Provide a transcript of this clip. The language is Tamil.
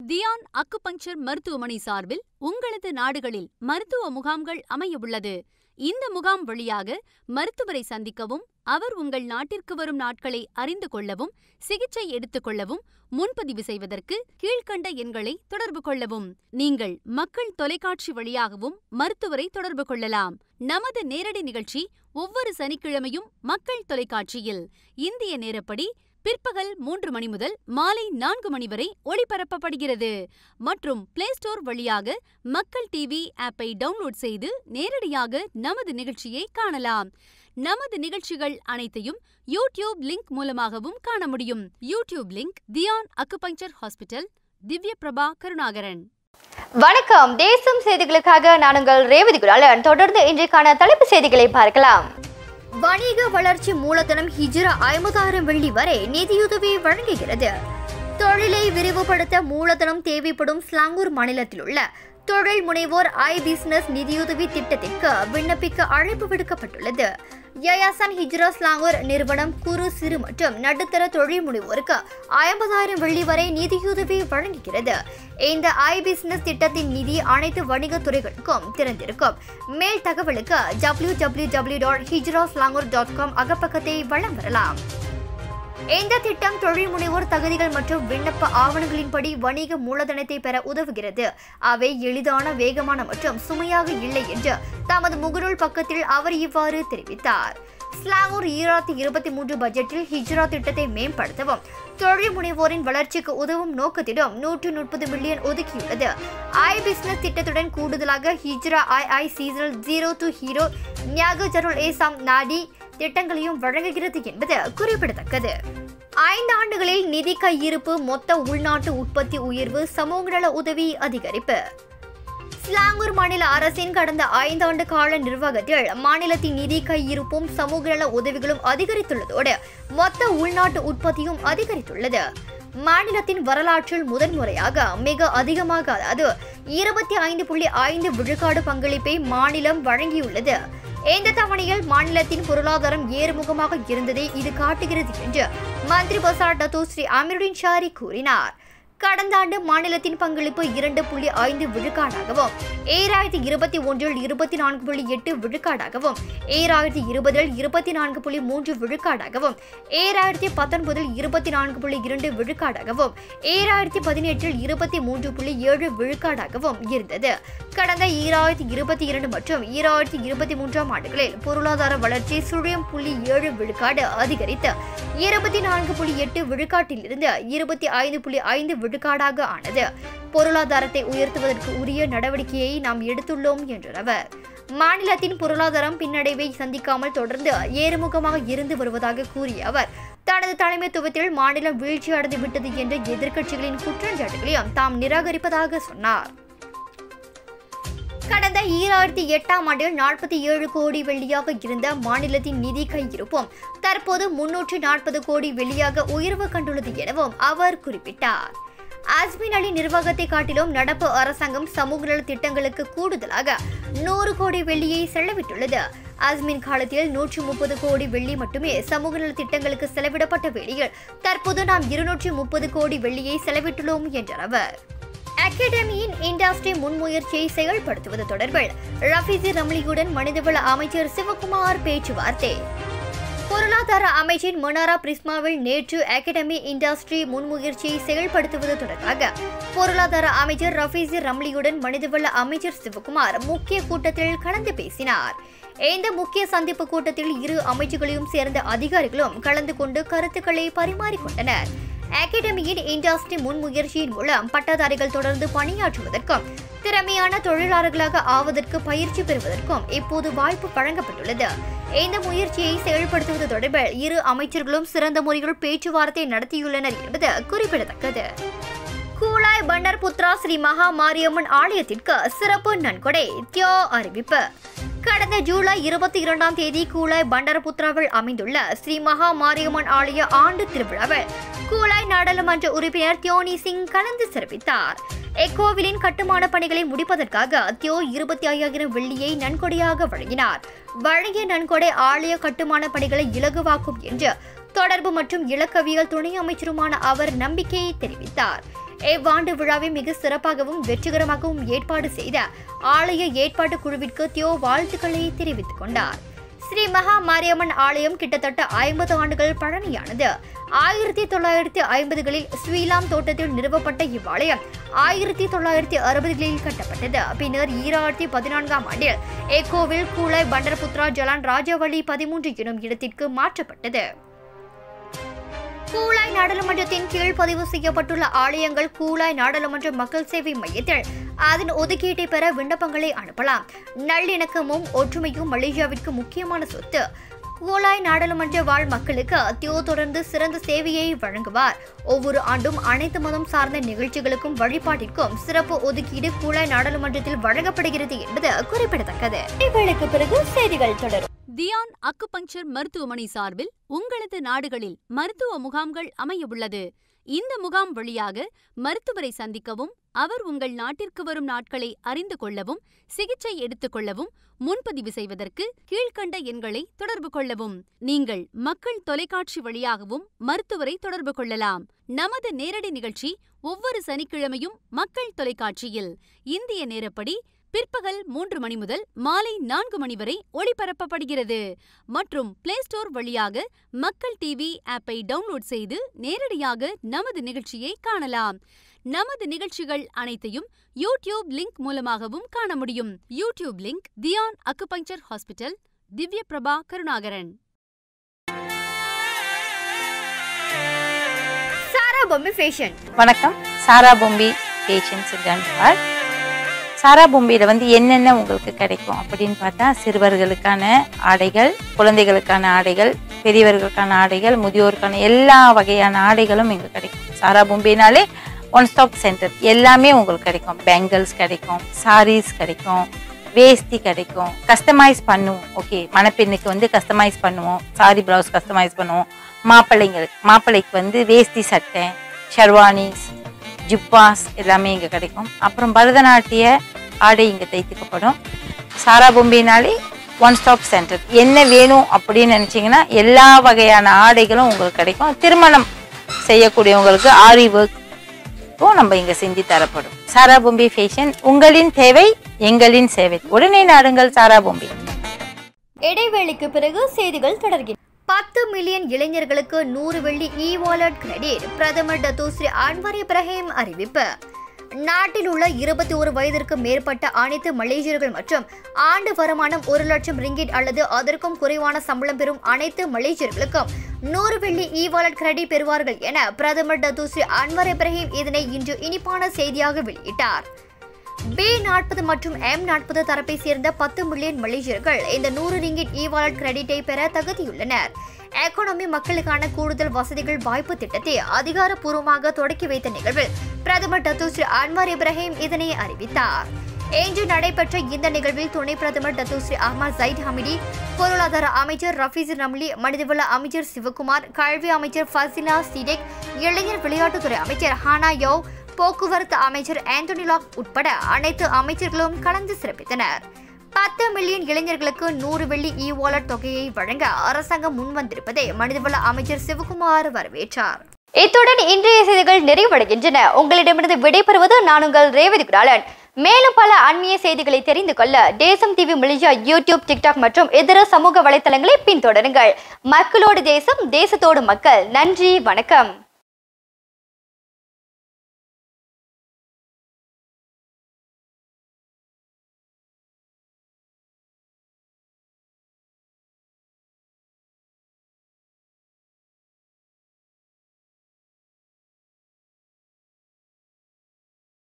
தியான் அக்குபங்சர் மருத்துவமனை சார்பில் உங்களது நாடுகளில் மருத்துவ முகாம்கள் அமையவுள்ளது. இந்த முகாம் வழியாக மருத்துவரை சந்திக்கவும், அவர் உங்கள் நாட்டிற்கு வரும் நாட்களை அறிந்து கொள்ளவும், சிகிச்சை எடுத்துக் கொள்ளவும், முன்பதிவு செய்வதற்கு கீழ்க்கண்ட எண்களை தொடர்பு கொள்ளவும். நீங்கள் மக்கள் தொலைக்காட்சி வழியாகவும் மருத்துவரை தொடர்பு கொள்ளலாம். நமது நேரடி நிகழ்ச்சி ஒவ்வொரு சனிக்கிழமையும் மக்கள் தொலைக்காட்சியில் இந்திய நேரப்படி பிற்பகல் மூன்று மணி முதல் மாலை நான்கு மணி வரை ஒளிபரப்பப்படுகிறது மற்றும் பிளே ஸ்டோர் வழியாக மக்கள் டிவி ஆப்பை டவுன்லோட் செய்து நேரடியாக நமது நிகழ்ச்சியை காணலாம். நமது நிகழ்ச்சிகள் அனைத்தையும் யூடியூப் லிங்க் மூலமாகவும் காண முடியும். YouTube link Dhyan acupuncture hospital Divya Prabha Karunakaran வணக்கம் தேசம் செய்திகளுக்காக நான் உங்கள் ரேவதி குலாலன் தொடர்ந்து இன்றைக்கான தலைப்பு செய்திகளை பார்க்கலாம் வணிக வளர்ச்சி மூலதனம் ஹிஜ்ரா ஐம்பதாயிரம் வெள்ளி வரை நிதியுதவி வழங்குகிறது தொழிலை விரிவுபடுத்த மூலதனம் தேவைப்படும் ஸ்லாங்கூர் மாநிலத்தில் உள்ள தொழில் முனைவோர் ஐ பிசினஸ் நிதியுதவி திட்டத்திற்கு விண்ணப்பிக்க அழைப்பு விடுக்கப்பட்டுள்ளது யயாசன் ஹிஜ்ரா ஸ்லாங்கூர் நிறுவனம் குறு சிறு மற்றும் நடுத்தர தொழில் முனைவோருக்கு ஐம்பதாயிரம் வெள்ளி வரை நிதியுதவி வழங்குகிறது இந்த ஐ பிசினஸ் திட்டத்தின் நிதி அனைத்து வணிக துறைகளுக்கும் திறந்திருக்கும் மேல் தகவலுக்கு W W W dot Hijrah Selangor dot com அகப்பக்கத்தை வளம் வரலாம் இந்த திட்டம் தொழில் முனைவோர் தகுதிகள் மற்றும் விண்ணப்ப ஆவணங்களின்படி வணிக மூலதனத்தை பெற உதவுகிறது அவை எளிதான வேகமான மற்றும் சுமையாக இல்லை என்று தமது முகநூல் பக்கத்தில் அவர் இவ்வாறு தெரிவித்தார் ஸ்லாங்கூர் ஈராயிரத்தி இருபத்தி மூன்று பட்ஜெட்டில் ஹிஜ்ரா திட்டத்தை மேம்படுத்தவும் தொழில் முனைவோரின் வளர்ச்சிக்கு உதவும் நோக்கத்திலும் நூற்று முப்பது மில்லியன் ஒதுக்கியுள்ளது ஐ பிசினஸ் திட்டத்துடன் கூடுதலாக ஹிஜ்ரா ஐ ஐ சீசல் ஜீரோ டு ஹீரோ நியாக ஜருல் ஏசாம் நாடி திட்டங்களையும் வழங்குகிறது என்பது குறிப்பிடத்தக்கது ஐந்து ஆண்டுகளில் நிதி கையிருப்பு மொத்த உள்நாட்டு உற்பத்தி உயர்வு சமூக நல உதவி அதிகரிப்பு ஸ்லாங்கூர் மாநில அரசின் கடந்த ஐந்தாண்டு கால நிர்வாகத்தில் மாநிலத்தின் நிதி கையிருப்பும் சமூக நல உதவிகளும் அதிகரித்துள்ளதோடு மொத்த உள்நாட்டு உற்பத்தியும் அதிகரித்துள்ளது மாநிலத்தின் வரலாற்றில் முதன்முறையாக மிக அதிகமாக அதாவது இருபத்தி ஐந்து புள்ளி ஐந்து விழுக்காடு பங்களிப்பை மாநிலம் வழங்கியுள்ளது இந்த தவணையில் மாநிலத்தின் பொருளாதாரம் ஏறுமுகமாக இருந்ததை இது காட்டுகிறது என்று மந்திரி பசார் டத்தோ ஸ்ரீ அமீருடின் ஷாரி கூறினார் கடந்த ஆண்டு மாநிலத்தின் பங்களிப்பு இரண்டு புள்ளி ஐந்து விழுக்காடாகவும் ஏழாயிரத்தி இருபத்தி ஒன்றில் இருபத்தி நான்கு புள்ளி எட்டு விழுக்காடாகவும் ஏழாயிரத்தி இருபதில் இருபத்தி நான்கு புள்ளி மூன்று விழுக்காடாகவும் ஏழாயிரத்தி பத்தொன்பதில் இருபத்தி நான்கு புள்ளி இரண்டு விழுக்காடாகவும் ஏழாயிரத்தி பதினெட்டில் இருபத்தி மூன்று புள்ளி ஏழு விழுக்காடாகவும் இருந்தது கடந்த ஈராயிரத்தி இருபத்தி இரண்டு மற்றும் ஈராயிரத்தி இருபத்தி மூன்றாம் ஆண்டுகளில் பொருளாதார வளர்ச்சி சுழியம் புள்ளி ஏழு விழுக்காடு அதிகரித்து இருபத்தி நான்கு புள்ளி எட்டு விழுக்காட்டிலிருந்து இருபத்தி ஐந்து புள்ளி ஐந்து விழுக்காடாக ஆனது பொருளாதாரத்தை உயர்த்துவதற்கு உரிய நடவடிக்கையை நாம் எடுத்துள்ளோம் என்றார் அவர் மாநிலத்தின் பொருளாதாரம் பின்னடைவை சந்திக்காமல் தொடர்ந்து ஏறுமுகமாக இருந்து வருவதாக கூறிய அவர் தனது தலைமைத்துவத்தில் மாநிலம் வீழ்ச்சி அடைந்து விட்டது என்ற எதிர்க்கட்சிகளின் குற்றச்சாட்டுகளையும் தாம் நிராகரிப்பதாக சொன்னார் கடந்த ஈராயிரத்தி எட்டாம் ஆண்டில் நாற்பத்தி ஏழு கோடி வெள்ளியாக இருந்த மாநிலத்தின் நிதி கையிருப்பும் தற்போது முன்னூற்று நாற்பது கோடி வெள்ளியாக உயர்வு கண்டுள்ளது எனவும் அவர் குறிப்பிட்டார் ஆஸ்மின் அலி நிர்வாகத்தை காட்டிலும் நடப்பு அரசாங்கம் சமூக நல திட்டங்களுக்கு கூடுதலாக நூறு கோடி வெள்ளியை செலவிட்டுள்ளது அஸ்மின் காலத்தில் நூற்றி முப்பது கோடி வெள்ளி மட்டுமே சமூக நல திட்டங்களுக்கு செலவிடப்பட்ட வேளையில் தற்போது நாம் இருநூற்றி முப்பது கோடி வெள்ளியை செலவிட்டுள்ளோம் என்றார் அவர் அகாடமியின் இண்டஸ்ட்ரி முன்முயற்சியை செயல்படுத்துவது தொடர்பில் ரஃபீசி ரம்லியுடன் மனிதவள அமைச்சர் சிவகுமார் பேச்சுவார்த்தை பொருளாதார அமைச்சின் மொனாரா பிரிஸ்மாவில் நேற்று அகாடமி இண்டஸ்ட்ரி முன்முயற்சியை செயல்படுத்துவது தொடர்பாக பொருளாதார அமைச்சர் ரஃபீசி ரம்லியுடன் மனிதவள அமைச்சர் சிவகுமார் முக்கிய கூட்டத்தில் கலந்து பேசினார் இந்த முக்கிய சந்திப்பு கூட்டத்தில் இரு அமைச்சுகளையும் சேர்ந்த அதிகாரிகளும் கலந்து கொண்டு கருத்துக்களை பரிமாறிக்கொண்டனர் அகாடமியின் இண்டஸ்ட்ரி முன்முயற்சியின் மூலம் பட்டதாரிகள் தொடர்ந்து பணியாற்றுவதற்கும் திறமையான தொழிலாளர்களாக ஆவதற்கு பயிற்சி பெறுவதற்கும் இப்போது வாய்ப்பு வழங்கப்பட்டுள்ளது இந்த முயற்சியை செயல்படுத்துவது தொடர்பில் இரு அமைச்சர்களும் சிறந்த முறையில் பேச்சுவார்த்தை நடத்தியுள்ளனர் என்பது குறிப்பிடத்தக்கது கூலாய் பண்டர் புத்ரா ஸ்ரீ மகா மாரியம்மன் ஆலயத்திற்கு சிறப்பு நன்கொடை தியோ அறிவிப்பு கடந்த ஜூலை இருபத்தி இரண்டாம் தேதி கூலாய் பண்டரபுத்ராவில் அமைந்துள்ள ஸ்ரீ மகா மாரியம்மன் ஆலய ஆண்டு திருவிழாவில் கூலாய் நாடாளுமன்ற உறுப்பினர் தியோனி சிங் கலந்து சிறப்பித்தார் இக்கோவிலின் கட்டுமான பணிகளை முடிப்பதற்காக தியோ இருபத்தி ஐயாயிரம் வெள்ளியை நன்கொடையாக வழங்கினார் வழங்கிய நன்கொடை ஆலய கட்டுமான பணிகளை இலகுவாக்கும் என்று தொடர்பு மற்றும் இலக்கவியல் துணை அமைச்சருமான அவர் நம்பிக்கையை தெரிவித்தார் இவ்வாண்டு விழாவை மிக சிறப்பாகவும் வெற்றிகரமாகவும் ஏற்பாடு செய்த ஆலய ஏற்பாட்டு குழுவிற்கு தியோ வாழ்த்துக்களை தெரிவித்துக் கொண்டார் ஸ்ரீ மகா மாரியம்மன் ஆலயம் கிட்டத்தட்ட ஐம்பது ஆண்டுகள் பழமையானது ஆயிரத்தி தொள்ளாயிரத்தி ஐம்பதுகளில் ஸ்ரீலாம் தோட்டத்தில் நிறுவப்பட்ட இவ்வாலயம் ஆயிரத்தி தொள்ளாயிரத்தி அறுபதுகளில் கட்டப்பட்டது பின்னர் ஈராயிரத்தி பதினான்காம் ஆண்டில் எக்கோவில் கூலாய் பண்டர்புத்ரா ஜலான் ராஜவழி பதிமூன்று எனும் இடத்திற்கு மாற்றப்பட்டது கூலாய் நாடாளுமன்றத்தின் கீழ் பதிவு செய்யப்பட்டுள்ள ஆலயங்கள் கூலாய் நாடாளுமன்ற மக்கள் சேவை மையத்தில் அதன் ஒதுக்கீட்டை பெற விண்ணப்பங்களை அனுப்பலாம் நல்லிணக்கமும் ஒற்றுமையும் மலேசியாவிற்கு முக்கியமான சொத்து கூலாய் நாடாளுமன்ற வாழ் மக்களுக்கு தியோ தொடர்ந்து சிறந்த சேவையை வழங்குவார் ஒவ்வொரு ஆண்டும் அனைத்து மதம் சார்ந்த நிகழ்ச்சிகளுக்கும் வழிபாட்டிற்கும் சிறப்பு ஒதுக்கீடு கூலாய் நாடாளுமன்றத்தில் வழங்கப்படுகிறது என்பது குறிப்பிடத்தக்கது இவளுக்கு பிறகு செய்திகள் தொடரும் தியான் அக்குபஞ்சர் மருத்துவமனை சார்பில் உங்களது நாடுகளில் மருத்துவ முகாம்கள் அமையவுள்ளது இந்த முகாம் வழியாக மருத்துவரை சந்திக்கவும் அவர் உங்கள் நாட்டிற்கு வரும் நாட்களை அறிந்து கொள்ளவும் சிகிச்சை எடுத்துக் கொள்ளவும் முன்பதிவு செய்வதற்கு கீழ்க்கண்ட எண்களை தொடர்பு கொள்ளவும் நீங்கள் மக்கள் தொலைக்காட்சி வழியாகவும் மருத்துவரை தொடர்பு கொள்ளலாம் நமது நேரடி நிகழ்ச்சி ஒவ்வொரு சனிக்கிழமையும் மக்கள் தொலைக்காட்சியில் இந்திய நேரப்படி பிற்பகல் மூன்று மணி முதல் மாலை நான்கு மணி வரை ஒளிபரப்பப்படுகிறது மற்றும் பிளே ஸ்டோர் வழியாக மக்கள் டிவி ஆப்பை டவுன்லோட் செய்து நேரடியாக நமது நிகழ்ச்சியை காணலாம் நமது நிகழ்ச்சிகள் அனைத்தையும் யூடியூப் லிங்க் மூலமாகவும் காண முடியும் YouTube link Dhyan acupuncture hospital Divya Prabha Karunakaran சாரா பொம்மை ஃபேஷன் வணக்கம் சாரா பொம்பி பேஷன்ஸ் கன்பார் சாரா பொம்பியில் வந்து என்னென்ன உங்களுக்கு கிடைக்கும் அப்படின்னு பார்த்தா சிறுவர்களுக்கான ஆடைகள் குழந்தைகளுக்கான ஆடைகள் பெரியவர்களுக்கான ஆடைகள் முதியோருக்கான எல்லா வகையான ஆடைகளும் இங்கே கிடைக்கும் சாரா பொம்பினாலே ஒன் ஸ்டாப் சென்டர் எல்லாமே உங்களுக்கு கிடைக்கும் பெங்கல்ஸ் கிடைக்கும் சாரீஸ் கிடைக்கும் வேஷ்டி கிடைக்கும் கஸ்டமைஸ் பண்ணுவோம் ஓகே மணப்பெண்ணுக்கு வந்து கஸ்டமைஸ் பண்ணுவோம் சாரி ப்ளவுஸ் கஸ்டமைஸ் பண்ணுவோம் மாப்பிள்ளைங்களுக்கு மாப்பிள்ளைக்கு வந்து வேஷ்டி சட்டை ஷர்வானிஸ் ஜிப்பாஸ் எல்லாமே இங்கே கிடைக்கும் அப்புறம் பரதநாட்டிய ஆடை இங்கே தைத்துக்கப்படும் சாரா பொம்பினாலே ஒன் ஸ்டாப் சென்டர் என்ன வேணும் அப்படின்னு நினச்சிங்கன்னா எல்லா வகையான ஆடைகளும் உங்களுக்கு கிடைக்கும் திருமணம் செய்யக்கூடியவங்களுக்கு ஆரி ஒர்க்கும் நம்ம இங்கே செஞ்சு தரப்படும் சாரா பொம்பி ஃபேஷன் உங்களின் தேவை எங்களின் சேவை உடனே நாடுங்கள் சாரா பொம்பி இடைவேளைக்கு பிறகு செய்திகள் தொடர்கின்றன பத்து மில்லியன் இளைஞர்களுக்கு நூறு வெள்ளி இ வாலெட் கிரெடிட் பிரதமர் டத்தோஸ்ரீ அன்வர் இப்ராஹிம் அறிவிப்பு நாட்டில் உள்ள இருபத்தி ஒரு வயதிற்கு மேற்பட்ட அனைத்து மலேசியர்கள் மற்றும் ஆண்டு வருமானம் ஒரு லட்சம் ரிங்கிட் அல்லது அதற்கும் குறைவான சம்பளம் பெறும் அனைத்து மலேசியர்களுக்கும் நூறு வெள்ளி இ வாலெட் கிரெடிட் பெறுவார்கள் என பிரதமர் டத்தோஸ்ரீ அன்வர் இப்ராஹிம் இதனை இன்று இனிப்பான செய்தியாக வெளியிட்டார் பி நாற்பது மற்றும் எம் நாற்பது தரப்பை சேர்ந்த பத்து மில்லியன் மலேசியர்கள் இந்த நூறு ரிங்கிட் இ வாலெட் கிரெடிட்டை பெற தகுதியுள்ளனர் எக்கானமி மக்களுக்கான கூடுதல் வசதிகள் வாய்ப்பு திட்டத்தை அதிகாரப்பூர்வமாக தொடக்கி வைத்த நிகழ்வில் பிரதமர் டத்து ஸ்ரீ அன்வார் இப்ராஹிம் இதனை அறிவித்தார் இன்று நடைபெற்ற இந்த நிகழ்வில் துணை பிரதமர் Datuk Seri Ahmad Zahid Hamidi பொருளாதார அமைச்சர் ரஃபீஸ் ரம்லி மனிதவள அமைச்சர் சிவகுமார் கல்வி அமைச்சர் ஃபசினா சிடெக் இளைஞர் விளையாட்டுத்துறை அமைச்சர் ஹானா யோ போக்குவரத்து அமைச்சர் ஆந்தோனி லாக் உட்பட அனைத்து அமைச்சர்களும் கலந்து சிறப்பித்தனர் பத்து மில்லியன் இளைஞர்களுக்கு நூறு வெள்ளி இ வாலெட் தொகையை வழங்க அரசாங்கம் முன்வந்திருப்பதை மனிதவள அமைச்சர் சிவகுமார் வரவேற்றார் இத்துடன் இன்றைய செய்திகள் நிறைவடைகின்றன உங்களிடமிருந்து விடைபெறுவது நான் உங்கள் ரேவதி குடாலன் மேலும் பல அண்மைய செய்திகளை தெரிந்து கொள்ள தேசம் டிவி மலேசியா யூடியூப் டிக்டாக் மற்றும் இதர சமூக வலைத்தளங்களை பின்தொடருங்கள் மக்களோடு தேசம் தேசத்தோடு மக்கள் நன்றி வணக்கம்